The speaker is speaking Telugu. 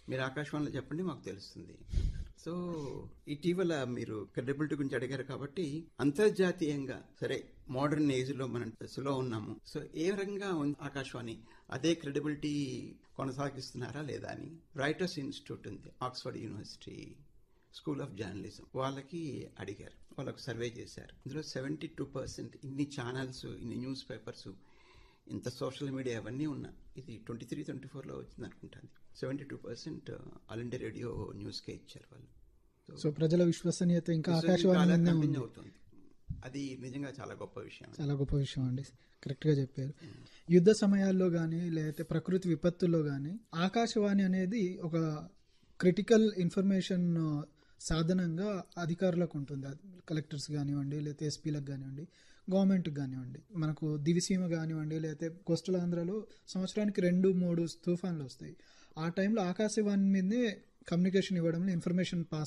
మీరు ఆకాశవాణిలో చెప్పండి మాకు తెలుస్తుంది సో ఇటీవల మీరు క్రెడిబిలిటీ గురించి అడిగారు కాబట్టి అంతర్జాతీయంగా సరే మోడర్న్ ఏజ్ లో మనం దశలో ఉన్నాము సో ఏ రకంగా ఉంది ఆకాశవాణి అదే క్రెడిబిలిటీ కొనసాగిస్తున్నారా లేదా అని రైటర్స్ ఇన్స్టిట్యూట్ ఉంది Oxford university school of journalism వాళ్ళకి అడిగారు వాళ్ళకు సర్వే చేశారు ఇందులో సెవెంటీ టూ పర్సెంట్ ఇన్ని ఛానల్స్ ఇన్ని న్యూస్ పేపర్స్ ఇంత సోషల్ మీడియా అవన్నీ ఉన్నా ఇది ట్వంటీ త్రీ ట్వంటీ ఫోర్లో వచ్చింది అనుకుంటాను seventy two percent all India radio న్యూస్కే ఇచ్చారు వాళ్ళు సో ప్రజల విశ్వసనీయత ఇంకా చాలా ఆకాశవాణి మీదనే కంటిన్యూ ఉంది అవుతుంది అది నిజంగా చాలా గొప్ప విషయం చాలా గొప్ప విషయం అండి కరెక్ట్ గా చెప్పారు యుద్ధ సమయాల్లో కానీ లేకపోతే ప్రకృతి విపత్తుల్లో కానీ ఆకాశవాణి అనేది ఒక క్రిటికల్ ఇన్ఫర్మేషన్ సాధనంగా అధికారులకు ఉంటుంది అది కలెక్టర్స్ కానివ్వండి లేకపోతే ఎస్పీలకు కానివ్వండి గవర్నమెంట్కి కానివ్వండి మనకు దివిసీమ కానివ్వండి లేకపోతే కోస్టల్ ఆంధ్రాలో సంవత్సరానికి రెండు మూడు తుఫాన్లు వస్తాయి ఆ టైంలో ఆకాశవాణి మీదే కమ్యూనికేషన్ ఇవ్వడంలో ఇన్ఫర్మేషన్ పాస్